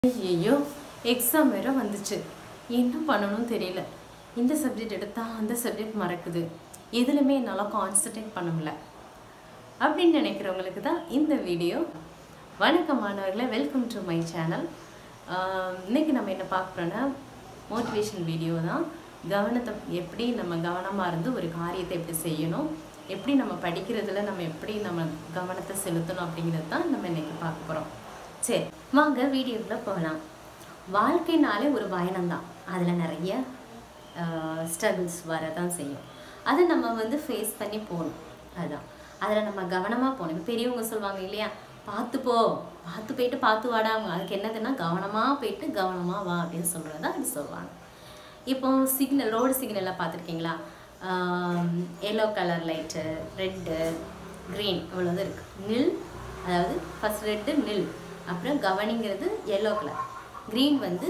ஐயோ எக்ஸாம் வேற வந்துச்சு என்ன பண்ணணும்னு தெரியல இந்த சப்ஜெக்ட் எடுத்தால் அந்த சப்ஜெக்ட் மறக்குது எதுலையுமே என்னால் கான்சன்ட்ரேட் பண்ண முடியல அப்படின்னு நினைக்கிறவங்களுக்கு தான் இந்த வீடியோ வணக்கம் மாணவர்களே வெல்கம் டு மை சேனல் இன்னைக்கு நம்ம என்ன பார்க்குறோன்னா மோட்டிவேஷன் வீடியோ தான் கவனத்தை எப்படி நம்ம கவனமாக இருந்து ஒரு காரியத்தை எப்படி செய்யணும் எப்படி நம்ம படிக்கிறதுல நம்ம எப்படி நம்ம கவனத்தை செலுத்தணும் அப்படிங்கிறது தான் நம்ம இன்னைக்கு பார்க்க போகிறோம் சரி வாங்க வீடியோக்குள்ளே போகலாம் வாழ்க்கைனாலே ஒரு பயணம் தான் அதில் நிறைய ஸ்ட்ரகிள்ஸ் வரதான் செய்யும் அதை நம்ம வந்து ஃபேஸ் பண்ணி போகணும் அதுதான் அதில் நம்ம கவனமாக போகணும் இப்போ பெரியவங்க சொல்லுவாங்க இல்லையா பார்த்து போ பார்த்து போயிட்டு பார்த்து வாடா அவங்க அதுக்கு என்னதுன்னா கவனமாக போயிட்டு கவனமாக வா அப்படின்னு சொல்கிறது அப்படி சொல்லுவாங்க இப்போ சிக்னல் ரோடு சிக்னலில் பார்த்துருக்கீங்களா yellow colour light red green இவ்வளோது இருக்குது நில் அதாவது ஃபஸ்ட் ரெட்டு நில் அப்புறம் கவனிங்கிறது எல்லோ கலர் க்ரீன் வந்து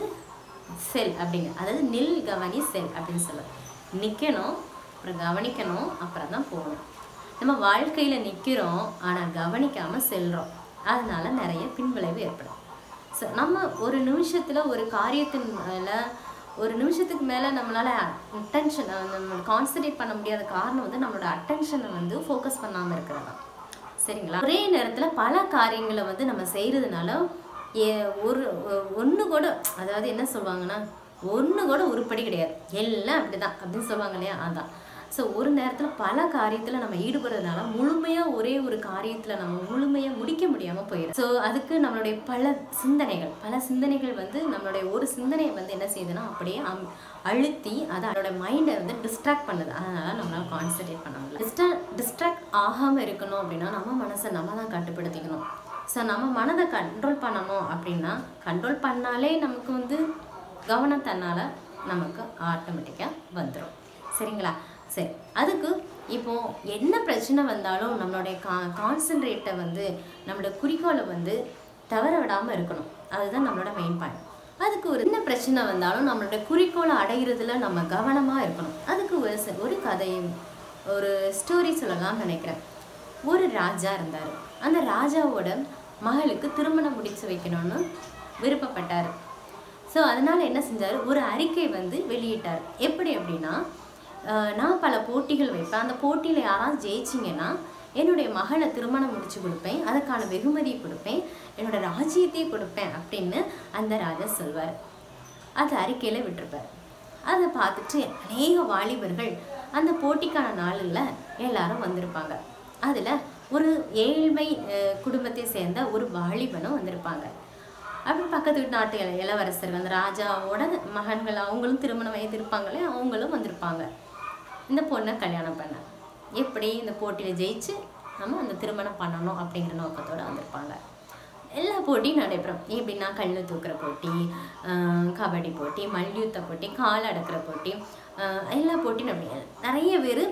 செல் அப்படிங்க அதாவது நில் கவனி செல் அப்படின்னு சொல்லுவோம் நிற்கணும் அப்புறம் கவனிக்கணும் அப்புறம் தான் போகணும் நம்ம வாழ்க்கையில் நிற்கிறோம் ஆனால் கவனிக்காமல் செல்கிறோம் அதனால நிறைய பின்விளைவு ஏற்படும் ஸோ நம்ம ஒரு நிமிஷத்தில் ஒரு காரியத்தின் மேலே ஒரு நிமிஷத்துக்கு மேலே நம்மளால் அட்டென்ஷன் நம்ம கான்சன்ட்ரேட் பண்ண முடியாத காரணம் வந்து நம்மளோட அட்டென்ஷனை வந்து ஃபோக்கஸ் பண்ணாமல் இருக்கிறது தான் சரிங்களா ஒரே நேரத்தில் பல காரியங்களை வந்து நம்ம செய்கிறதுனால ஏ ஒரு ஒன்று கூட அதாவது என்ன சொல்லுவாங்கன்னா ஒன்று கூட உருப்படி கிடையாது எல்லாம் அப்படி தான் அப்படின்னு சொல்லுவாங்க இல்லையா அதான் ஸோ ஒரு நேரத்தில் பல காரியத்தில் நம்ம ஈடுபடுறதுனால முழுமையாக ஒரே ஒரு காரியத்தில் நம்ம முழுமையாக முடிக்க முடியாமல் போயிடும் ஸோ அதுக்கு நம்மளுடைய பல சிந்தனைகள் பல சிந்தனைகள் வந்து நம்மளுடைய ஒரு சிந்தனையை வந்து என்ன செய்யுதுன்னா அப்படியே அம் அழுத்தி அதை அதோட மைண்டை வந்து டிஸ்ட்ராக்ட் பண்ணுது அதனால் நம்மளால் கான்சன்ட்ரேட் பண்ண முடியல டிஸ்ட்ரா டிஸ்ட்ராக்ட் ஆகாமல் இருக்கணும் அப்படின்னா நம்ம மனசை நம்ம தான் கட்டுப்படுத்திக்கணும் ஸோ நம்ம மனதை கண்ட்ரோல் பண்ணணும் அப்படின்னா கண்ட்ரோல் பண்ணாலே நமக்கு வந்து கவனம் தன்னால் நமக்கு ஆட்டோமேட்டிக்காக வந்துடும் சரிங்களா சரி அதுக்கு இப்போ என்ன பிரச்சனை வந்தாலும் நம்மளுடைய கா கான்சன்ட்ரேட்டை வந்து நம்மளோட குறிக்கோளை வந்து தவற விடாமல் இருக்கணும் அதுதான் நம்மளோட மெயின் பாயிண்ட் அதுக்கு ஒரு என்ன பிரச்சனை வந்தாலும் நம்மளோட குறிக்கோளை அடைகிறதுல நம்ம கவனமாக இருக்கணும் அதுக்கு ஒரு ச- ஒரு கதையும் ஒரு ஸ்டோரி சொல்லலாம்னு நினைக்கிறேன் ஒரு ராஜா இருந்தார் அந்த ராஜாவோட மகளுக்கு திருமணம் முடிச்சு வைக்கணும்னு விருப்பப்பட்டார் ஸோ அதனால் என்ன செஞ்சார் ஒரு அறிக்கை வந்து வெளியிட்டார் எப்படி அப்படின்னா அஹ், நான் பல போட்டிகள் வைப்பேன் அந்த போட்டியில் யாராவது ஜெயிச்சிங்கன்னா என்னுடைய மகளை திருமணம் முடிச்சு கொடுப்பேன் அதுக்கான வெகுமதி கொடுப்பேன் என்னோட ராஜ்யத்தையே கொடுப்பேன் அப்படின்னு அந்த ராஜா சொல்வார் அது அறிக்கையில் விட்டிருப்பார் அதை பார்த்துட்டு அநேக வாலிபர்கள் அந்த போட்டிக்கான நாளில் எல்லாரும் வந்திருப்பாங்க அதில் ஒரு ஏழ்மை அஹ், குடும்பத்தை சேர்ந்த ஒரு வாலிபனும் வந்திருப்பாங்க அப்படி பக்கத்து வீட்டு நாட்டு இள- இளவரசர்கள் அந்த ராஜாவோட மகன்கள் அவங்களும் திருமண வயது இருப்பாங்களே அவங்களும் வந்திருப்பாங்க இந்த பொண்ணை கல்யாணம் பண்ண எப்படி இந்த போட்டியில் ஜெயிச்சு நம்ம அந்த திருமணம் பண்ணணும் அப்படிங்கிற நோக்கத்தோடு வந்திருப்பாங்க எல்லா போட்டியும் நடைபெறும் எப்படின்னா கல் தூக்குற போட்டி ஆஹ் கபடி போட்டி மல்யுத்த போட்டி கால் அடக்குற போட்டி ஆஹ் எல்லா போட்டியும் அப்படி நிறைய பேர்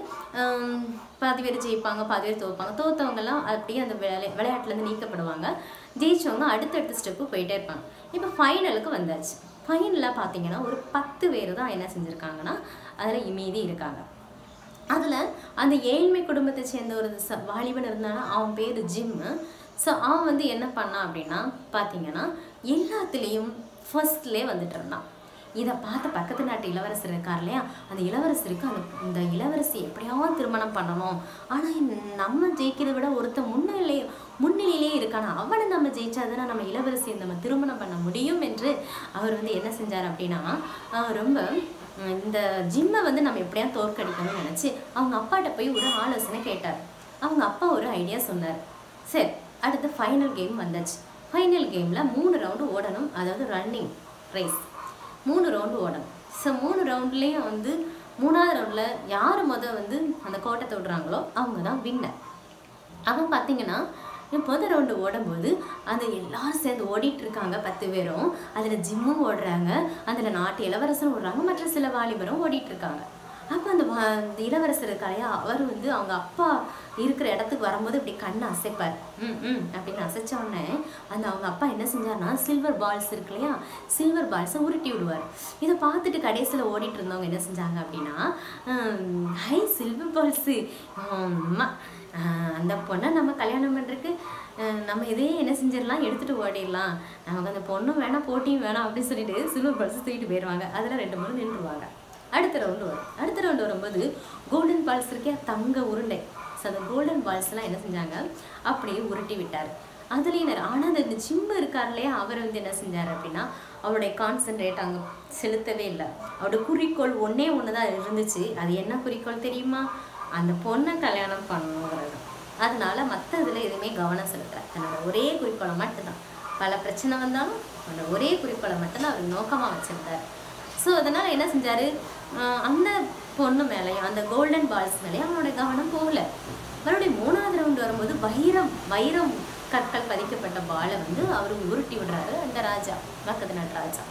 பாதி பேர் ஜெயிப்பாங்க பாதி பேர் தோப்பாங்க தோத்தவங்கெல்லாம் அப்படியே அந்த விளை விளையாட்டுலேருந்து நீக்கப்படுவாங்க ஜெயிச்சவங்க அடுத்தடுத்த ஸ்டெப்பு போயிட்டே இருப்பாங்க இப்போ ஃபைனலுக்கு வந்தாச்சு ஃபைனலில் பார்த்தீங்கன்னா ஒரு பத்து பேர் தான் என்ன செஞ்சுருக்காங்கன்னா அதில் மீதி இருக்காங்க அதில் அந்த ஏழ்மை குடும்பத்தை சேர்ந்த ஒரு ச வாலிபன் இருந்தானா அவன் பேர் ஜிம்மு ஸோ அவன் வந்து என்ன பண்ணான் அப்படின்னா பார்த்தீங்கன்னா எல்லாத்துலேயும் ஃபர்ஸ்ட்லேயே வந்துட்டு இருந்தான் இதை பார்த்த பக்கத்து நாட்டு இளவரசர் இருக்கார் இல்லையா அந்த இளவரசருக்கு அந்த இந்த இளவரசி எப்படியாவது திருமணம் பண்ணணும் ஆனால் நம்ம ஜெயிக்கிறத விட ஒருத்தன் முன்னிலே முன்னிலையிலே இருக்கானா அவனை நம்ம ஜெயிச்சாதானே நம்ம இளவரசியை நம்ம திருமணம் பண்ண முடியும் என்று அவர் வந்து என்ன செஞ்சார் அப்படின்னா ஆஹ் ரொம்ப உம், இந்த ஜிம்மை வந்து நம்ம எப்படியா தோற்கடிக்கணும்னு நினச்சி அவங்க அப்பாட்ட போய் ஒரு ஆலோசனை கேட்டார் அவங்க அப்பா ஒரு ஐடியா சொன்னார் சரி அடுத்து ஃபைனல் கேம் வந்தாச்சு ஃபைனல் கேமில் மூணு ரவுண்டு ஓடணும் அதாவது ரன்னிங் ரேஸ் மூணு ரவுண்டு ஓடணும் ஸோ மூணு ரவுண்ட்லேயும் வந்து மூணாவது ரவுண்டில் யார் முத வந்து அந்த கோட்டத்தை விடுறாங்களோ அவங்க தான் வின்னர் அவன் பார்த்தீங்கன்னா முத ரவுண்டு ஓடும்போது அந்த எல்லாரும் சேர்ந்து ஓடிட்டு இருக்காங்க பத்து பேரும் அதில் ஜிம்மும் ஓடுறாங்க அதில் நாட்டு இளவரசரும் ஓடுறாங்க மற்ற சில வாலிபரும் ஓடிட்டு இருக்காங்க அப்போ அந்த வா- அந்த இளவரசர் இருக்காரையா அவர் வந்து அவங்க அப்பா இருக்கிற இடத்துக்கு வரும்போது இப்படி கண்ணை அசைப்பார் ம் ம் அப்படின்னு அசைச்ச உடனே அந்த அவங்க அப்பா என்ன செஞ்சார்னா சில்வர் பால்ஸ் இருக்கு இல்லையா சில்வர் பால்ஸை உருட்டி விடுவார் இதை பார்த்துட்டு கடைசியில் ஓடிட்டு இருந்தவங்க என்ன செஞ்சாங்க அப்படின்னா ஹை சில்வர் பால்ஸு அம்மா ஆஹ் அந்த பொண்ணை நம்ம கல்யாணம் பண்ணுறதுக்கு அஹ் நம்ம இதையே என்ன செஞ்சிடலாம் எடுத்துகிட்டு ஓடிடலாம் நமக்கு அந்த பொண்ணும் வேணாம் போட்டியும் வேணாம் அப்படின்னு சொல்லிட்டு சில்வர் பல்ஸ் தூக்கிட்டு போயிடுவாங்க அதில் ரெண்டு மூணு நின்றுவாங்க அடுத்த ரவுண்டு வரும் அடுத்த ரவுண்டு வரும்போது கோல்டன் பால்ஸ் இருக்கே தங்க உருண்டை ஸோ அந்த கோல்டன் பால்ஸ்லாம் என்ன செஞ்சாங்க அப்படியே உருட்டி விட்டார் அதுலேயும் நிறைய ஆனால் அந்த ஜிம்மு இருக்கார் இல்லையா அவர் வந்து என்ன செஞ்சார் அப்படின்னா அவருடைய கான்சென்ட்ரேட் அங்கே செலுத்தவே இல்லை அவருடைய குறிக்கோள் ஒன்றே ஒன்று தான் இருந்துச்சு அது என்ன குறிக்கோள் தெரியுமா அந்த பொண்ணை கல்யாணம் பண்ணணுங்கிறது அதனால மற்ற இதில் எதுவுமே கவனம் செலுத்தல தன்னோட ஒரே குறிக்கோளை மட்டும்தான் பல பிரச்சனை வந்தாலும் அவனோட ஒரே குறிக்கோளை மட்டும்தான் அவர் நோக்கமாக வச்சிருந்தார் ஸோ அதனால் என்ன செஞ்சார் அந்த பொண்ணு மேலேயும் அந்த கோல்டன் பால்ஸ் மேலேயும் அவனோட கவனம் போகல மறுபடியும் மூணாவது ரவுண்டு வரும்போது வைரம் வைரம் கற்கள் பதிக்கப்பட்ட பாலை வந்து அவர் உருட்டி விடுறாரு அந்த ராஜா பக்கத்து நாட்டு ராஜா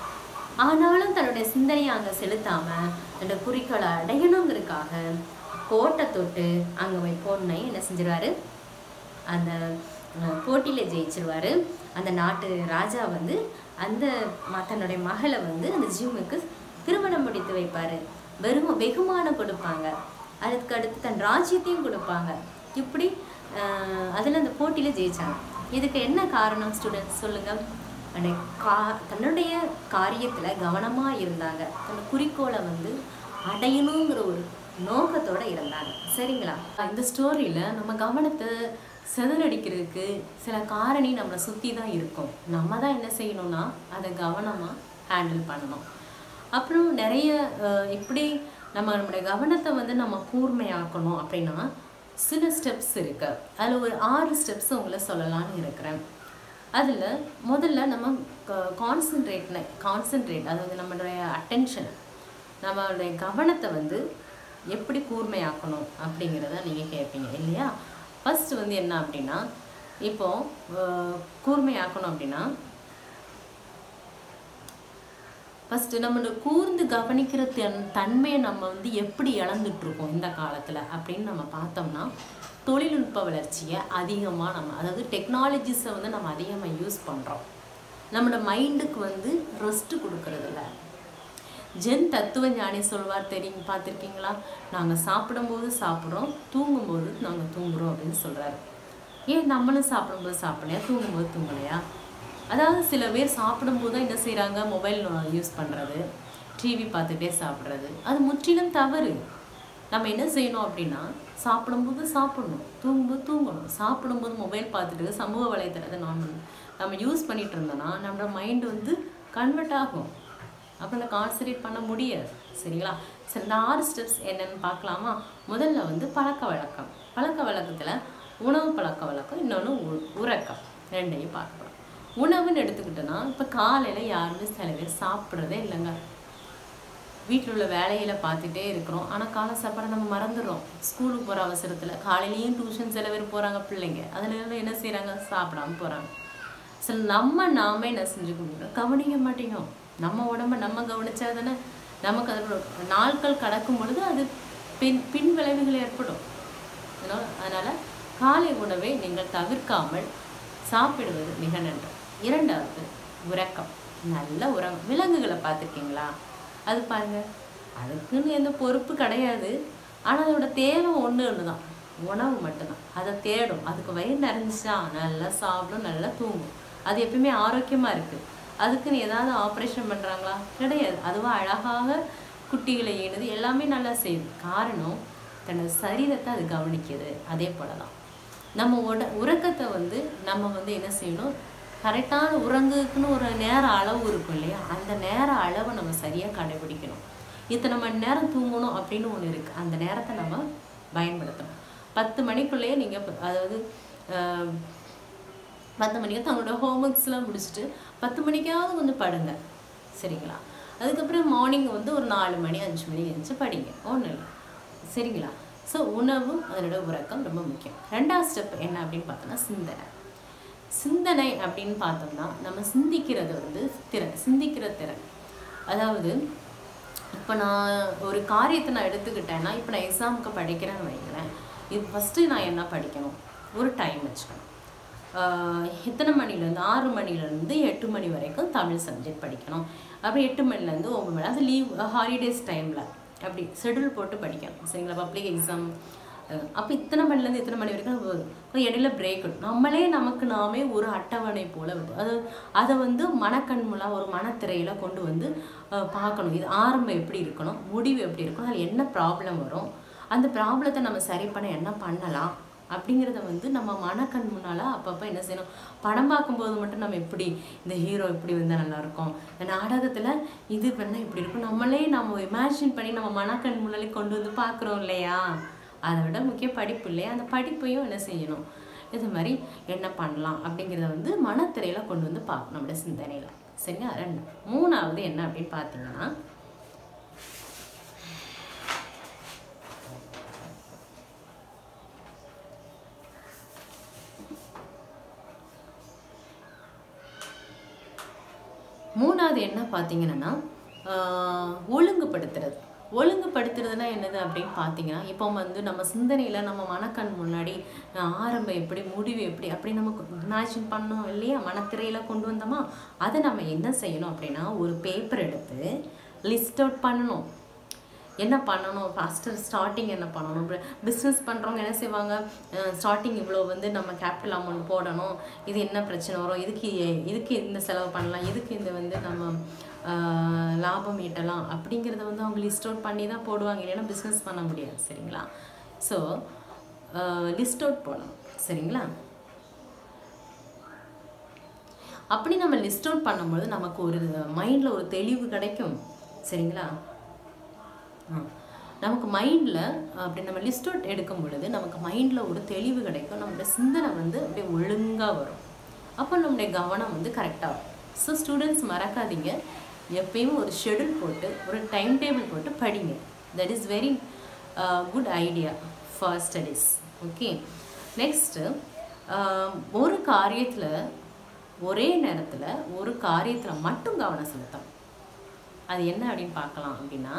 ஆனாலும் தன்னுடைய சிந்தனையை அங்கே செலுத்தாம தன்னோட குறிக்கோளை அடையணுங்கிறதுக்காக கோட்டை தொட்டு அங்கே போய் பொண்ணை என்ன செஞ்சிருவாரு அந்த அஹ், போட்டியில ஜெயிச்சிருவாரு அந்த நாட்டு ராஜா வந்து அந்த ம- தன்னுடைய மகளை வந்து அந்த ஜிம்முக்கு திருமணம் முடித்து வைப்பாரு வெறும் வெகுமானம் கொடுப்பாங்க அதுக்கு அடுத்து தன் ராஜ்யத்தையும் கொடுப்பாங்க இப்படி அஹ், அதுல அந்த போட்டியில ஜெயிச்சாங்க இதுக்கு என்ன காரணம் ஸ்டூடெண்ட்ஸ் சொல்லுங்க தன்னுடைய கா தன்னுடைய காரியத்துல கவனமா இருந்தாங்க தன்னோட குறிக்கோளை வந்து அடையணுங்கிற ஒரு நோக்கத்தோட இருந்தாங்க சரிங்களா இந்த ஸ்டோரியில நம்ம கவனத்தை சிதறடிக்கிறதுக்கு சில காரணி நம்மளை சுற்றி தான் இருக்கும் நம்ம தான் என்ன செய்யணும்னா அதை கவனமாக ஹேண்டில் பண்ணணும் அப்புறம் நிறைய அஹ், இப்படி நம்ம நம்மளுடைய கவனத்தை வந்து நம்ம கூர்மையாக்கணும் அப்படின்னா சில ஸ்டெப்ஸ் இருக்கு அதில் ஒரு ஆறு ஸ்டெப்ஸ் உங்களை சொல்லலாம்னு இருக்கிறேன் அதில் முதல்ல நம்ம கான்சென்ட்ரேட் கான்சென்ட்ரேட் அதாவது நம்மளுடைய அட்டென்ஷன் நம்மளுடைய கவனத்தை வந்து எப்படி கூர்மையாக்கணும் அப்படிங்கிறத நீங்கள் கேட்பீங்க இல்லையா ஃபர்ஸ்ட் வந்து என்ன அப்படின்னா இப்போ அஹ், கூர்மையாக்கணும் அப்படின்னா ஃபஸ்ட்டு நம்மளோட கூர்ந்து கவனிக்கிற தன் தன்மையை நம்ம வந்து எப்படி இழந்துட்டு இருக்கோம் இந்த காலத்தில் அப்படின்னு நம்ம பார்த்தோம்னா தொழில்நுட்ப வளர்ச்சியை அதிகமாக நம்ம அதாவது டெக்னாலஜிஸை வந்து நம்ம அதிகமாக யூஸ் பண்ணுறோம் நம்மளோட மைண்டுக்கு வந்து ரெஸ்ட் கொடுக்கறதில்ல ஜென் தத்துவ ஞானி சொல்வார் தெரியும் பார்த்துருக்கீங்களா நாங்கள் சாப்பிடும்போது சாப்பிட்றோம் தூங்கும்போது நாங்கள் தூங்குறோம் அப்படின்னு சொல்கிறாரு ஏன் நம்மளும் சாப்பிடும்போது சாப்பிடலையா தூங்கும்போது தூங்கலையா அதாவது சில பேர் சாப்பிடும்போது தான் என்ன செய்கிறாங்க மொபைல் யூஸ் பண்ணுறது டிவி பார்த்துட்டே சாப்பிட்றது அது முற்றிலும் தவறு நம்ம என்ன செய்யணும் அப்படின்னா சாப்பிடும்போது சாப்பிடணும் தூங்கும்போது தூங்கணும் சாப்பிடும்போது மொபைல் பார்த்துட்டு சமூக வலைத்தளத்தை நம்ம நம்ம யூஸ் பண்ணிட்டு இருந்தோம்னா நம்மளோட மைண்டு வந்து கன்வெர்ட் ஆகும் அப்புறம் கான்சன்ட்ரேட் பண்ண முடியாது சரிங்களா சரி இந்த ஆறு ஸ்டெப்ஸ் என்னன்னு பார்க்கலாமா முதல்ல வந்து பழக்க வழக்கம் பழக்க வழக்கத்தில் உணவு பழக்க வழக்கம் இன்னொன்று உறக்கம் ரெண்டையும் பார்க்கலாம் உணவுன்னு எடுத்துக்கிட்டோன்னா இப்போ காலையில் யாருமே சில பேர் சாப்பிட்றதே இல்லைங்க வீட்டில் உள்ள வேலையில பார்த்துட்டே இருக்கிறோம் ஆனால் காலை சாப்பாடை நம்ம மறந்துடுறோம் ஸ்கூலுக்கு போகிற அவசரத்தில் காலையிலையும் டியூஷன் சில பேர் போகிறாங்க பிள்ளைங்க அதில் என்ன செய்கிறாங்க சாப்பிடாம போகிறாங்க சில நம்ம நாம என்ன செஞ்சுக்கணும் கவனிக்க மாட்டேங்கிறோம் நம்ம உடம்ப நம்ம கவனிச்சா தானே நமக்கு அதோட நாட்கள் கடக்கும் பொழுது அது பின் பின் விளைவுகள் ஏற்படும் அதனால் அதனால் காலை உணவை நீங்கள் தவிர்க்காமல் சாப்பிடுவது மிக நன்று இரண்டாவது உறக்கம் நல்ல உறக்கம் விலங்குகளை பார்த்துருக்கீங்களா அது பாருங்க அதுக்குன்னு எந்த பொறுப்பு கிடையாது ஆனால் அதோட தேவை ஒன்று ஒன்று தான் உணவு மட்டும்தான் அதை தேடும் அதுக்கு வயிறு நிறைஞ்சிச்சா நல்லா சாப்பிடும் நல்லா தூங்கும் அது எப்பயுமே ஆரோக்கியமாக இருக்குது அதுக்குன்னு ஏதாவது ஆப்ரேஷன் பண்ணுறாங்களா கிடையாது அதுவா அழகாக குட்டிகளை ஈனுது எல்லாமே நல்லா செய்யுது காரணம் தன்னோட சரீரத்தை அது கவனிக்குது அதே போல தான் நம்ம உட உறக்கத்தை வந்து நம்ம வந்து என்ன செய்யணும் கரெக்டான உறங்குக்குன்னு ஒரு நேர அளவு இருக்கும் இல்லையா அந்த நேர அளவை நம்ம சரியாக கடைபிடிக்கணும் இத்தனை மணி நேரம் தூங்கணும் அப்படின்னு ஒன்று இருக்குது அந்த நேரத்தை நம்ம பயன்படுத்தணும் பத்து மணிக்குள்ளேயே நீங்கள் அதாவது ஆஹ், பத்து மணிக்கு தங்களோட ஹோம்ஒர்க்ஸ்லாம் முடிச்சுட்டு பத்து மணிக்காவது கொஞ்சம் படுங்க சரிங்களா அதுக்கப்புறம் மார்னிங் வந்து ஒரு நாலு மணி அஞ்சு மணி எழுந்துச்சு படிங்க ஒன்றும் இல்லை சரிங்களா ஸோ உணவும் அதனோட உறக்கம் ரொம்ப முக்கியம் ரெண்டாவது ஸ்டெப் என்ன அப்படின்னு பார்த்தோம்னா சிந்தனை சிந்தனை அப்படின்னு பார்த்தோம்னா நம்ம சிந்திக்கிறது வந்து திறன் சிந்திக்கிற திறன் அதாவது இப்போ நான் ஒரு காரியத்தை நான் எடுத்துக்கிட்டேன்னா இப்போ நான் எக்ஸாமுக்கு படிக்கிறேன்னு வைங்களேன் இது ஃபஸ்ட்டு நான் என்ன படிக்கணும் ஒரு டைம் வச்சுக்கணும் ஆஹ் எத்தனை மணிலேருந்து ஆறு மணிலேருந்து எட்டு மணி வரைக்கும் தமிழ் சப்ஜெக்ட் படிக்கணும் அப்படி எட்டு மணிலேருந்து ஒம்பது மணி அது லீவ் ஹாலிடேஸ் டைமில் அப்படி ஷெட்யூல் போட்டு படிக்கணும் சரிங்களா பப்ளிக் எக்ஸாம் அப்போ இத்தனை மணிலேருந்து இத்தனை மணி வரைக்கும் நம்ம இடையில பிரேக் நம்மளே நமக்கு நாமே ஒரு அட்டவணை போல வந்து அது அதை வந்து மனக்கண் மூலம் ஒரு மனத்திரையில கொண்டு வந்து அஹ், பார்க்கணும் இது ஆரம்பம் எப்படி இருக்கணும் முடிவு எப்படி இருக்கணும் அதில் என்ன ப்ராப்ளம் வரும் அந்த ப்ராப்ளத்தை நம்ம சரி பண்ண என்ன பண்ணலாம் அப்படிங்கிறத வந்து நம்ம மனக்கண் முன்னால் அப்பப்போ என்ன செய்யணும் படம் பார்க்கும்போது மட்டும் நம்ம எப்படி இந்த ஹீரோ இப்படி வந்தால் நல்லா இருக்கும் இந்த நாடகத்தில் இது பண்ணால் இப்படி இருக்கும் நம்மளே நம்ம இமேஜின் பண்ணி நம்ம மனக்கண் முன்னாலே கொண்டு வந்து பார்க்குறோம் இல்லையா அதை விட முக்கிய படிப்பு இல்லையா அந்த படிப்பையும் என்ன செய்யணும் இது மாதிரி என்ன பண்ணலாம் அப்படிங்கிறத வந்து மனத்திரையில கொண்டு வந்து பார்க்கணும் நம்மளுடைய சிந்தனையில் சரிங்களா ரெண்டு மூணாவது என்ன அப்படின்னு பார்த்தீங்கன்னா மூணாவது என்ன பார்த்தீங்கன்னா ஆஹ், ஒழுங்குபடுத்துறது ஒழுங்குபடுத்துறதுனா என்னது அப்படின்னு பார்த்தீங்கன்னா இப்போ வந்து நம்ம சிந்தனையில் நம்ம மனக்கண் முன்னாடி ஆஹ், ஆரம்பம் எப்படி முடிவு எப்படி அப்படி நமக்கு இமேஜின் பண்ணோம் இல்லையா மனத்திரையில் கொண்டு வந்தோமா அதை நம்ம என்ன செய்யணும் அப்படின்னா ஒரு பேப்பர் எடுத்து லிஸ்ட் அவுட் பண்ணணும் என்ன பண்ணணும் ஃபஸ்ட்டு ஸ்டார்டிங் என்ன பண்ணணும் பிஸ்னஸ் பண்ணுறவங்க என்ன செய்வாங்க ஸ்டார்டிங் இவ்வளோ வந்து நம்ம கேபிட்டல் அமௌண்ட் போடணும் இது என்ன பிரச்சனை வரும் இதுக்கு எ- இதுக்கு இந்த செலவு பண்ணலாம் இதுக்கு இந்த வந்து நம்ம அஹ், லாபம் ஈட்டலாம் அப்படிங்கிறத வந்து அவங்க லிஸ்ட் அவுட் பண்ணி தான் போடுவாங்க இல்லைன்னா பிஸ்னஸ் பண்ண முடியாது சரிங்களா ஸோ லிஸ்ட் அவுட் போடணும் சரிங்களா அப்படி நம்ம லிஸ்ட் அவுட் பண்ணும்போது நமக்கு ஒரு மைண்டில் ஒரு தெளிவு கிடைக்கும் சரிங்களா ஆ. நமக்கு மைண்டில் அப்படி நம்ம லிஸ்ட் அவுட் எடுக்கும் பொழுது நமக்கு மைண்டில் ஒரு தெளிவு கிடைக்கும் நம்மளுடைய சிந்தனை வந்து அப்படியே ஒழுங்காக வரும் அப்போ நம்முடைய கவனம் வந்து கரெக்டாக வரும் ஸோ ஸ்டூடெண்ட்ஸ் மறக்காதீங்க எப்பயுமே ஒரு ஷெடியூல் போட்டு ஒரு டைம் டேபிள் போட்டு படிங்க that is very good idea for studies okay next ஒரு காரியத்தில் ஒரே நேரத்தில் ஒரு காரியத்தில் மட்டும் கவனம் செலுத்தணும் அது என்ன அப்படின்னு பார்க்கலாம் அப்படின்னா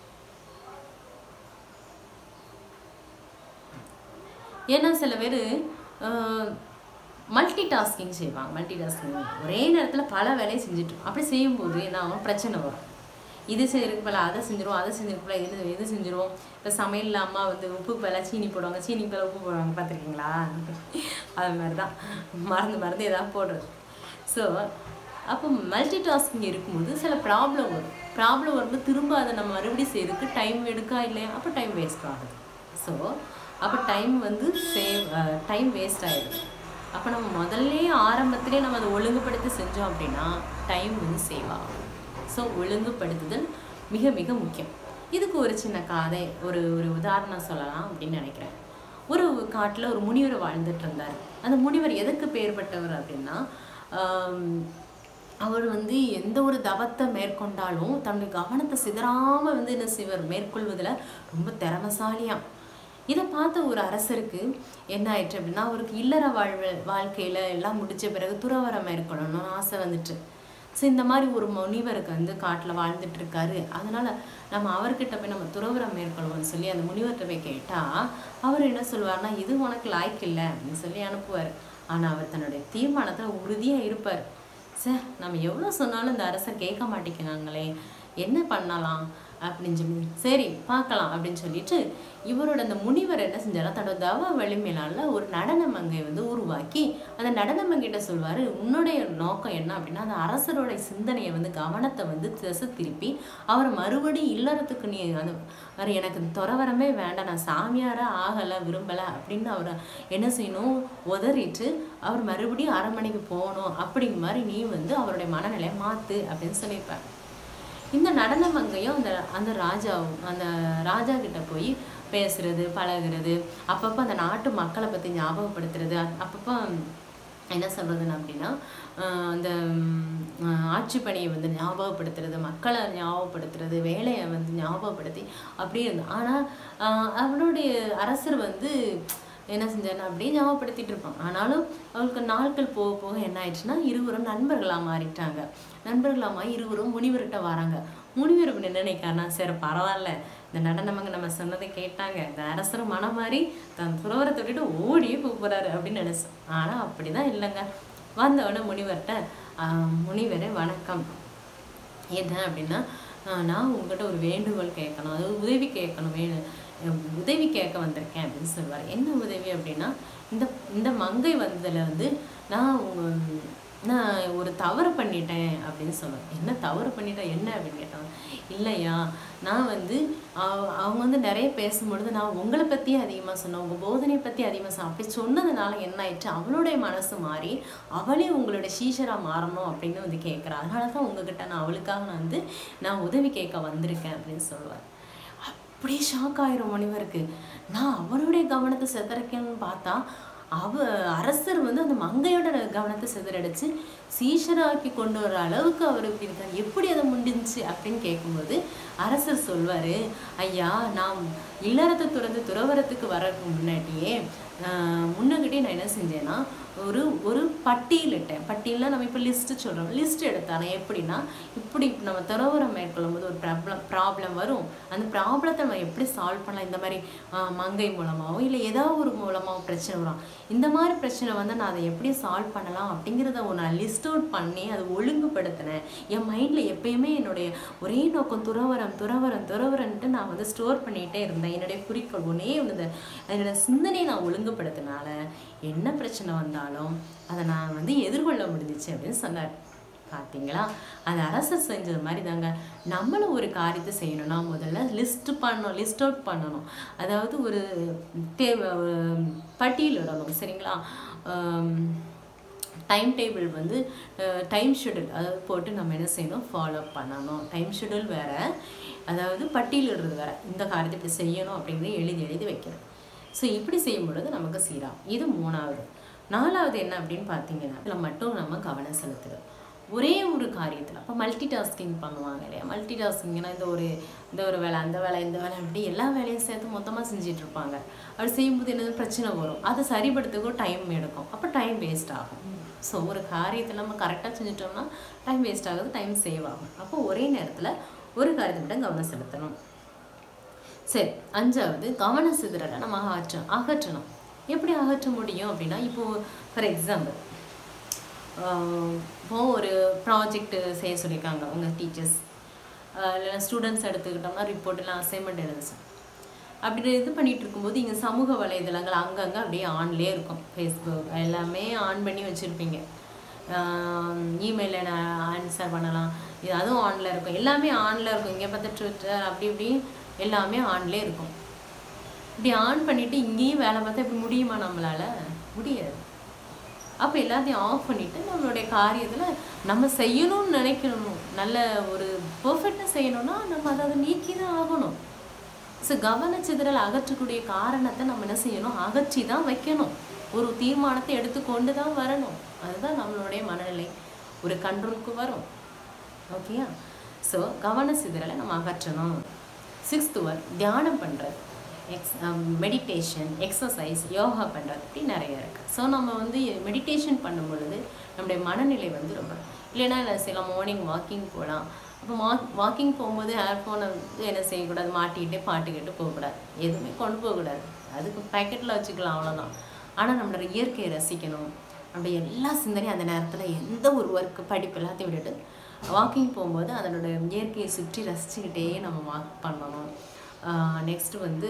ஏன்னா சில பேர் மல்டி டாஸ்கிங் செய்வாங்க மல்டி டாஸ்கிங் ஒரே நேரத்தில் பல வேலையை செஞ்சுட்டு அப்படி செய்யும்போது என்ன ஆகும் பிரச்சனை வரும் இது செய்யறதுக்கு போல அதை செஞ்சிருவோம் அதை செஞ்சிருக்கு போல இது இது செஞ்சிருவோம் இப்போ சமையலில் அம்மா வந்து உப்பு போல சீனி போடுவாங்க சீனி போல உப்பு போடுவாங்க பார்த்துருக்கீங்களா அது மாதிரி தான் மறந்து மறந்து ஏதாவது போடுறது ஸோ அப்போ மல்டி டாஸ்கிங் இருக்கும்போது சில ப்ராப்ளம் வரும் ப்ராப்ளம் வரும்போது திரும்ப அதை நம்ம மறுபடியும் செய்யறதுக்கு டைம் எடுக்கா இல்லையா அப்போ டைம் வேஸ்ட் ஆகுது ஸோ அப்போ டைம் வந்து சேவ் டைம் வேஸ்ட் ஆயிடுது அப்போ நம்ம முதல்லே ஆரம்பத்திலே நம்ம அதை ஒழுங்குபடுத்தி செஞ்சோம் அப்படின்னா டைம் வந்து சேவ் ஆகும் ஸோ ஒழுங்குபடுத்துதல் மிக மிக முக்கியம் இதுக்கு ஒரு சின்ன கதை ஒரு ஒரு உதாரணம் சொல்லலாம் அப்படின்னு நினைக்கிறேன் ஒரு காட்டில் ஒரு முனிவர் வாழ்ந்துட்டு இருந்தார் அந்த முனிவர் எதுக்கு பெயர் பெற்றவர் அப்படின்னா ஆம், அவர் வந்து எந்த ஒரு தவத்தை மேற்கொண்டாலும் தன்னுடைய கவனத்தை சிதறாம வந்து என்ன செய்வார் மேற்கொள்வதில் ரொம்ப திறமசாலியாம் இதை பார்த்த ஒரு அரசருக்கு என்ன ஆயிற்று அப்படின்னா அவருக்கு இல்லற வாழ்வு வாழ்க்கையில எல்லாம் முடிச்ச பிறகு துறவரம் மேற்கொள்ளணும்னு ஆசை வந்துட்டு ஸோ இந்த மாதிரி ஒரு முனிவருக்கு வந்து காட்டில் வாழ்ந்துட்டு இருக்காரு அதனால நம்ம அவர்கிட்ட போய் நம்ம துறவரம் மேற்கொள்வோம்னு சொல்லி அந்த முனிவர்கிட்ட போய் கேட்டால் அவர் என்ன சொல்லுவார்னா இது உனக்கு லாய்க்கு இல்லை அப்படின்னு சொல்லி அனுப்புவார் ஆனால் அவர் தன்னுடைய தீர்மானத்தில் உறுதியாக இருப்பார் சார் நம்ம எவ்வளோ சொன்னாலும் இந்த அரசர் கேட்க மாட்டேங்கிறாங்களே என்ன பண்ணலாம் அப்படின்னு சொல்லி சரி பார்க்கலாம் அப்படின்னு சொல்லிட்டு இவரோட அந்த முனிவர் என்ன செஞ்சாரா தன்னோட தவ வலிமையினால ஒரு நடன மங்கை வந்து உருவாக்கி அந்த நடன மங்கைட்ட சொல்வார் உன்னுடைய நோக்கம் என்ன அப்படின்னா அந்த அரசரோட சிந்தனையை வந்து கவனத்தை வந்து திசை திருப்பி அவர் மறுபடியும் இல்லறத்துக்கு நீ அந்த அவர் எனக்கு துறவரமே வேண்டாம் நான் சாமியாராக ஆகலை விரும்பலை அப்படின்னு அவரை என்ன செய்யணும் உதறிட்டு அவர் மறுபடியும் அரண்மனைக்கு போகணும் அப்படிங்கிற மாதிரி நீ வந்து அவருடைய மனநிலையை மாற்று அப்படின்னு சொல்லியிருப்பார் இந்த நடன மங்கையும் அந்த அந்த ராஜாவும் அந்த ராஜா கிட்ட போய் பேசுறது பழகுறது அப்பப்போ அந்த நாட்டு மக்களை பற்றி ஞாபகப்படுத்துறது அப்பப்போ என்ன சொல்கிறதுன்னு அப்படின்னா ஆஹ் அந்த ம், ஆட்சி பணியை வந்து ஞாபகப்படுத்துறது மக்களை ஞாபகப்படுத்துறது வேலையை வந்து ஞாபகப்படுத்தி அப்படியே இருந்து ஆனால் அவனுடைய அரசர் வந்து என்ன செஞ்சாருன்னா அப்படியே ஞாபகப்படுத்திட்டு இருப்பான் ஆனாலும் அவளுக்கு நாட்கள் போக போக என்ன ஆயிடுச்சுன்னா இருவரும் நண்பர்களாக மாறிட்டாங்க நண்பர்களாக மாறி இருவரும் முனிவர்கிட்ட வராங்க முனிவர் இப்படி என்ன நினைக்காருன்னா சரி பரவாயில்ல இந்த நடனமங்க நம்ம சொன்னதை கேட்டாங்க இந்த அரசர் மனம் மாறி தன் துறவரத்தை விட்டுட்டு ஓடியே போக போறாரு அப்படின்னு நினைச்சேன் ஆனா அப்படிதான் இல்லைங்க வந்தவொடனே முனிவர்கிட்ட "ஆஹ், முனிவரே வணக்கம் என்ன அப்படின்னா ஆஹ் நான் உங்ககிட்ட ஒரு வேண்டுகோள் கேட்கணும் அது உதவி கேட்கணும் வேணும் அஹ் உதவி கேட்க வந்திருக்கேன் அப்படின்னு சொல்லுவார் என்ன உதவி அப்படின்னா இந்த இந்த மங்கை வந்ததில் வந்து நான் உங்க- நான் ஒரு தவறு பண்ணிட்டேன் அப்படின்னு சொன்னேன் என்ன தவறு பண்ணிட்டேன் என்ன அப்படின்னு கேட்டாங்க இல்லையா நான் வந்து அவ- அவங்க வந்து நிறைய பேசும்பொழுது நான் உங்களை பற்றியே அதிகமாக சொன்னேன் உங்கள் போதனை பற்றி அதிகமாக சொன்னேன் அப்படி சொன்னதுனால என்ன ஆயிடுச்சு அவளுடைய மனசு மாறி அவளே உங்களுடைய சீஷராக மாறணும் அப்படின்னு வந்து கேட்குறா அதனால தான் உங்ககிட்ட நான் அவளுக்காக நான் வந்து நான் உதவி கேட்க வந்திருக்கேன் அப்படின்னு சொல்லுவார் அப்படியே ஷாக் ஆயிரும் முனிவருக்கு நான் அவருடைய கவனத்தை சிதறக்கணும்னு பார்த்தா அவ அரசர் வந்து அந்த மங்கையோட கவனத்தை சிதறடிச்சு சீஷராக்கி கொண்டு வர அளவுக்கு அவர் இப்படி இருக்கார் எப்படி அதை முடிஞ்சுச்சு அப்படின்னு கேட்கும்போது அரசர் சொல்வார் ஐயா நான் இல்லறத்தை துறந்து துறவரத்துக்கு வரதுக்கு முன்னாடியே ஆஹ், முன்னகிட்டே நான் என்ன செஞ்சேன்னா ஒரு ஒரு பட்டியலிட்டேன் பட்டியலில் நம்ம இப்போ லிஸ்ட்டு சொல்கிறோம் லிஸ்ட் எடுத்தானே எப்படின்னா இப்படி நம்ம துறவரம் மேற்கொள்ளும் போது ஒரு ப்ராப்ளம் ப்ராப்ளம் வரும் அந்த ப்ராப்ளத்தை நம்ம எப்படி சால்வ் பண்ணலாம் இந்த மாதிரி ஆஹ், மங்கை மூலமாகவோ இல்லை ஏதாவது ஒரு மூலமாக பிரச்சனை வரும் இந்த மாதிரி பிரச்சனை வந்து நான் அதை எப்படி சால்வ் பண்ணலாம் அப்படிங்கிறத ஒரு நான் லிஸ்ட் அவுட் பண்ணி அதை ஒழுங்குபடுத்தினேன் என் மைண்டில் எப்பயுமே என்னுடைய ஒரே நோக்கம் துறவரம் துறவரம் துறவரன்ட்டு நான் வந்து ஸ்டோர் பண்ணிகிட்டே இருந்தேன் என்னுடைய குறிக்கோள் ஒன்னே ஒன்று என்னோட சிந்தனையை நான் ஒழுங்குபடுத்தினால என்ன பிரச்சனை வந்தாலும் அதை நான் வந்து எதிர்கொள்ள முடிஞ்சிச்சு அப்படின்னு சொன்னார் பார்த்தீங்களா அது அரசர் செஞ்சது மாதிரி தாங்க நம்மளும் ஒரு காரியத்தை செய்யணும்னா முதல்ல லிஸ்ட் பண்ணணும் லிஸ்ட் அவுட் பண்ணணும் அதாவது ஒரு தேவை ஒரு பட்டியலிடணும் சரிங்களா டைம் டேபிள் வந்து டைம் ஷெடியூல் அதாவது போட்டு நம்ம என்ன செய்யணும் ஃபாலோ பண்ணணும் டைம் ஷெடியூல் வேறு அதாவது பட்டியலிடுறது வேறு இந்த காரியத்தை இப்படி செய்யணும் அப்படிங்கிறத எழுதி எழுதி வைக்கிறது ஸோ இப்படி செய்யும் பொழுது நமக்கு சீரா இது மூணாவது நாலாவது என்ன அப்படின்னு பார்த்தீங்கன்னா இதில் மட்டும் நம்ம கவனம் செலுத்துறோம் ஒரே ஒரு காரியத்தில் அப்போ மல்டி டாஸ்கிங் பண்ணுவாங்க இல்லையா மல்டி டாஸ்கிங்னா இந்த ஒரு இந்த ஒரு வேலை அந்த வேலை இந்த வேலை அப்படி எல்லா வேலையும் சேர்த்து மொத்தமாக செஞ்சுட்டு இருப்பாங்க அப்படி செய்யும்போது என்னது பிரச்சனை வரும் அதை சரிப்படுத்துக்கும் டைம் எடுக்கும் அப்போ டைம் வேஸ்ட் ஆகும் ஸோ ஒரு காரியத்தை நம்ம கரெக்டாக செஞ்சுட்டோம்னா டைம் வேஸ்ட் ஆகுது டைம் சேவ் ஆகும் அப்போ ஒரே நேரத்தில் ஒரு காரியத்தை மட்டும் கவனம் செலுத்தணும் சரி அஞ்சாவது கவன சிதறலை நம்ம அகற்ற அகற்றணும் எப்படி அகற்ற முடியும் அப்படின்னா இப்போ ஃபார் எக்ஸாம்பிள் இப்போ ஒரு ப்ராஜெக்ட் செய்ய சொல்லியிருக்காங்க உங்கள் டீச்சர்ஸ் இல்லைன்னா ஸ்டூடெண்ட்ஸ் எடுத்துக்கிட்டோம்னா ரிப்போர்ட் எல்லாம் அசைன்மெண்ட் எழுதுச்சு அப்படி இது பண்ணிட்டு இருக்கும்போது இங்கே சமூக வலைதளங்கள் அங்கங்கே அப்படியே ஆன்லேயே இருக்கும் ஃபேஸ்புக் எல்லாமே ஆன் பண்ணி வச்சுருப்பீங்க இமெயிலில் ஆன்சர் பண்ணலாம் இது அதுவும் ஆனில் இருக்கும் எல்லாமே ஆனில் இருக்கும் இங்கே பார்த்தா ட்விட்டர் அப்படி இப்படி எல்லாமே ஆன்லேயே இருக்கும் இப்படி ஆன் பண்ணிவிட்டு இங்கேயும் வேலை பார்த்தா இப்படி முடியுமா நம்மளால் முடியாது அப்போ எல்லாத்தையும் ஆஃப் பண்ணிவிட்டு நம்மளுடைய காரியத்தில் நம்ம செய்யணும்னு நினைக்கணும் நல்ல ஒரு பர்ஃபெக்டாக செய்யணும்னா நம்ம அதை அதை நீக்கி தான் ஆகணும் ஸோ கவனச்சிதறல் அகற்றக்கூடிய காரணத்தை நம்ம என்ன செய்யணும் அகற்றி தான் வைக்கணும் ஒரு தீர்மானத்தை எடுத்துக்கொண்டு தான் வரணும் அதுதான் நம்மளுடைய மனநிலை ஒரு கண்ட்ரோலுக்கு வரும் ஓகேயா ஸோ கவன சிதறலை நம்ம அகற்றணும் சிக்ஸ்த் ஒன் தியானம் பண்ணுறது எக்ஸ் மெடிடேஷன் எக்ஸசைஸ் யோகா பண்ணுறது இப்படி நிறைய இருக்குது ஸோ நம்ம வந்து மெடிடேஷன் பண்ணும் பொழுது நம்முடைய மனநிலை வந்து ரொம்ப இல்லைன்னா என்ன செய்யலாம் மார்னிங் வாக்கிங் போகலாம் அப்போ வா வாக்கிங் போகும்போது ஹேர்ஃபோனை வந்து என்ன செய்யக்கூடாது மாட்டிக்கிட்டே பாட்டு கேட்டு போகக்கூடாது எதுவுமே கொண்டு போகக்கூடாது அதுக்கு பேக்கெட்டில் வச்சுக்கலாம் அவ்வளோதான் ஆனால் நம்மளோட இயற்கையை ரசிக்கணும் நம்முடைய எல்லா சிந்தனையும் அந்த நேரத்தில் எந்த ஒரு ஒர்க்கு படிப்பு எல்லாத்தையும் விட்டுட்டு வாக்கிங் போகும்போது அதனோட இயற்கையை சுற்றி ரசிச்சுக்கிட்டே நம்ம வாக் பண்ணணும் நெக்ஸ்ட்டு வந்து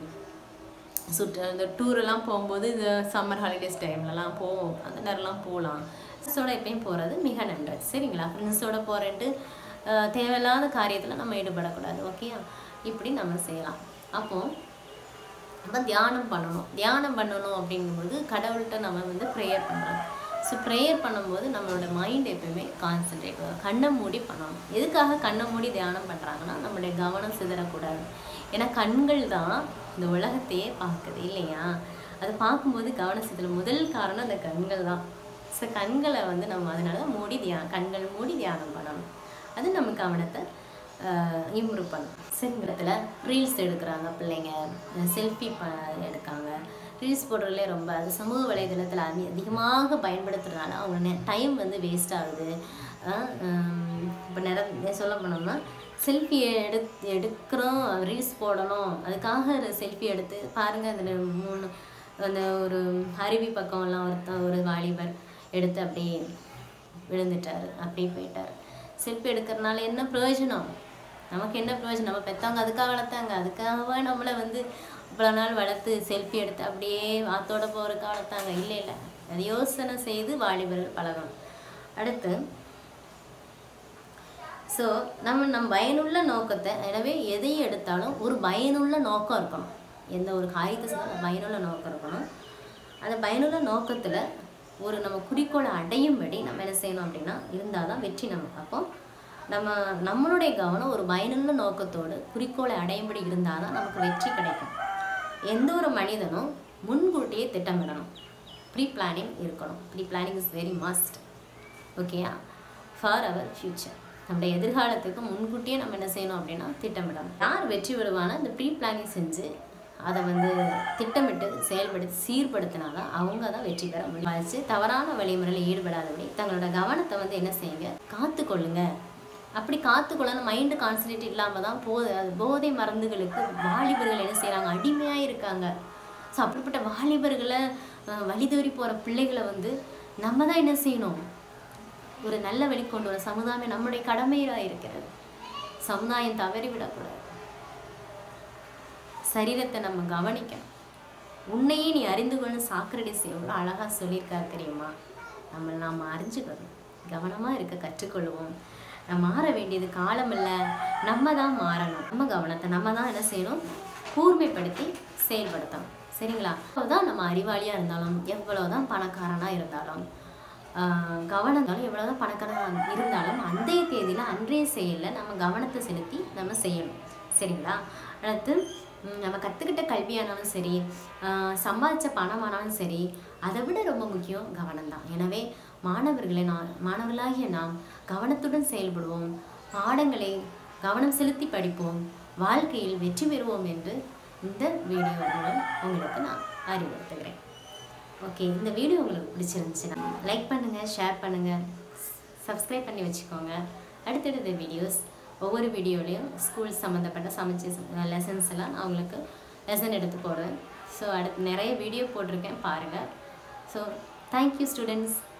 சுற்று அந்த டூரெல்லாம் போகும்போது இந்த சம்மர் ஹாலிடேஸ் டைம்லலாம் போவோம் அந்த நேரம்லாம் போகலாம் ஃப்ரெண்ட்ஸோட எப்பயும் போகிறது மிக நல்லது சரிங்களா ஃப்ரெண்ட்ஸோட போகிறேன்ட்டு தேவையில்லாத காரியத்தில் நம்ம ஈடுபடக்கூடாது ஓகே இப்படி நம்ம செய்யலாம் அப்போது நம்ம தியானம் பண்ணணும் தியானம் பண்ணணும் அப்படிங்கும்போது கடவுள்கிட்ட நம்ம வந்து ப்ரேயர் பண்ணுறோம் ஸோ ப்ரேயர் பண்ணும்போது நம்மளோட மைண்ட் எப்பயுமே கான்சென்ட்ரேட் வரும் கண்ணை மூடி பண்ணணும் எதுக்காக கண்ணை மூடி தியானம் பண்ணுறாங்கன்னா நம்மளுடைய கவனம் சிதறக்கூடாது ஏன்னா கண்கள் தான் இந்த உலகத்தையே பார்க்குது இல்லையா அது பார்க்கும்போது கவனம் சிதற முதல் காரணம் அந்த கண்கள் தான் ஸோ கண்களை வந்து நம்ம அதனால தான் மூடி தியா கண்கள் மூடி தியானம் பண்ணணும் அது நம்ம கவனத்தை இம்ப்ரூவ் பண்ணும் சரிங்கிறதுல ரீல்ஸ் எடுக்கிறாங்க பிள்ளைங்க செல்ஃபி ப எடுக்காங்க ரீல்ஸ் போடுறதுலே ரொம்ப அது சமூக வலைதளத்தில் அதி அதிகமாக பயன்படுத்துறதுனால அவங்க டைம் வந்து வேஸ்ட் ஆகுது இப்போ நிறைய சொல்ல போனோம்னா செல்ஃபி எடு எடுக்கிறோம் ரீல்ஸ் போடணும் அதுக்காக செல்ஃபி எடுத்து பாருங்கள் அதில் மூணு அந்த ஒரு அருவி பக்கம்லாம் ஒருத்த ஒரு வாலிபர் எடுத்து அப்படியே விழுந்துட்டார் அப்படியே போயிட்டார் செல்ஃபி எடுக்கிறதுனால என்ன பிரயோஜனம் நமக்கு என்ன பிரயோஜனம் நம்ம பெற்றவங்க அதுக்காக வளர்த்தாங்க அதுக்காகவா நம்மளை வந்து இவ்வளோ நாள் வளர்த்து செல்ஃபி எடுத்து அப்படியே ஆத்தோட போகிறதுக்காக வளர்த்தாங்க இல்லை இல்லை அது யோசனை செய்து வாலிபர்கள் பழகணும் அடுத்து ஸோ நம்ம நம் பயனுள்ள நோக்கத்தை எனவே எதையும் எடுத்தாலும் ஒரு பயனுள்ள நோக்கம் இருக்கணும் எந்த ஒரு காரியத்தை செஞ்சாலும் பயனுள்ள நோக்கம் இருக்கணும் அந்த பயனுள்ள நோக்கத்தில் ஒரு நம்ம குறிக்கோளை அடையும்படி நம்ம என்ன செய்யணும் அப்படின்னா இருந்தால் தான் வெற்றி நமக்கு அப்போ நம்ம நம்மளுடைய கவனம் ஒரு பயனுள்ள நோக்கத்தோடு குறிக்கோளை அடையும்படி இருந்தால் தான் நமக்கு வெற்றி கிடைக்கும் எந்த ஒரு மனிதனும் முன்கூட்டியே திட்டமிடணும் ப்ரீ பிளானிங் இருக்கணும் pre planning is very must ஓகேயா ஃபார் அவர் ஃப்யூச்சர் நம்முடைய எதிர்காலத்துக்கு முன்கூட்டியே நம்ம என்ன செய்யணும் அப்படின்னா திட்டமிடணும் யார் வெற்றி பெறுவானா இந்த ப்ரீ பிளானிங் செஞ்சு அதை வந்து திட்டமிட்டு செயல்படுத்தி சீர்படுத்தினாதான் அவங்க தான் வெற்றி பெற முடியும் வச்சு தவறான வழிமுறையில் ஈடுபடாதபடி தங்களோட கவனத்தை வந்து என்ன செய்யுங்க காத்துக்கொள்ளுங்க அப்படி காத்துக்கொள்ளணும் மைண்டு கான்சன்ட்ரேட் இல்லாமல் தான் போது அது போதை மருந்துகளுக்கு வாலிபர்கள் என்ன செய்கிறாங்க அடிமையாக இருக்காங்க ஸோ அப்படிப்பட்ட வாலிபர்களை அஹ், வழிதோறி போகிற பிள்ளைகளை வந்து நம்ம தான் என்ன செய்யணும் ஒரு நல்ல வழி கொண்டு வர சமுதாயம் நம்முடைய கடமையாக இருக்கிறது சமுதாயம் தவறி விடக்கூடாது சரீரத்தை நம்ம கவனிக்கணும் உன்னையே நீ அறிந்து கொண்டு சாக்ரடிஸ் எவ்வளோ அழகாக சொல்லியிருக்காரு தெரியுமா நம்ம நாம் அறிஞ்சுக்கணும் கவனமாக இருக்க கற்றுக்கொள்வோம் நம்ம மாற வேண்டியது காலம் இல்லை நம்ம தான் மாறணும் நம்ம கவனத்தை நம்ம தான் என்ன செய்யணும் கூர்மைப்படுத்தி செயல்படுத்தணும் சரிங்களா அப்போதான் நம்ம அறிவாளியாக இருந்தாலும் எவ்வளோதான் பணக்காரனாக இருந்தாலும் ஆஹ் கவனம் இருந்தாலும் எவ்வளோதான் பணக்காரனாக இருந்தாலும் அன்றைய தேதியில் அன்றைய செயலில் நம்ம கவனத்தை செலுத்தி நம்ம செய்யணும் சரிங்களா அடுத்து ம், நம்ம கற்றுக்கிட்ட கல்வியானாலும் சரி ஆஹ் சம்பாதிச்ச பணமானாலும் சரி அதை விட ரொம்ப முக்கியம் கவனம் தான் எனவே மாணவர்களை நான் மாணவர்களாகிய நாம் கவனத்துடன் செயல்படுவோம் பாடங்களை கவனம் செலுத்தி படிப்போம் வாழ்க்கையில் வெற்றி பெறுவோம் என்று இந்த வீடியோ மூலம் உங்களுக்கு நான் அறிவுறுத்துகிறேன் ஓகே இந்த வீடியோ உங்களுக்கு பிடிச்சிருந்துச்சுன்னா லைக் பண்ணுங்கள் ஷேர் பண்ணுங்கள் சப்ஸ்கிரைப் பண்ணி வச்சுக்கோங்க அடுத்தடுத்த வீடியோஸ் ஒவ்வொரு வீடியோலையும் ஸ்கூல் சம்மந்தப்பட்ட சமைச்ச லெசன்ஸ் எல்லாம் நான் உங்களுக்கு லெசன் எடுத்து போடுறேன் ஸோ அடுத்து நிறைய வீடியோ போட்டிருக்கேன் பாருங்கள் ஸோ தேங்க்யூ ஸ்டூடெண்ட்ஸ்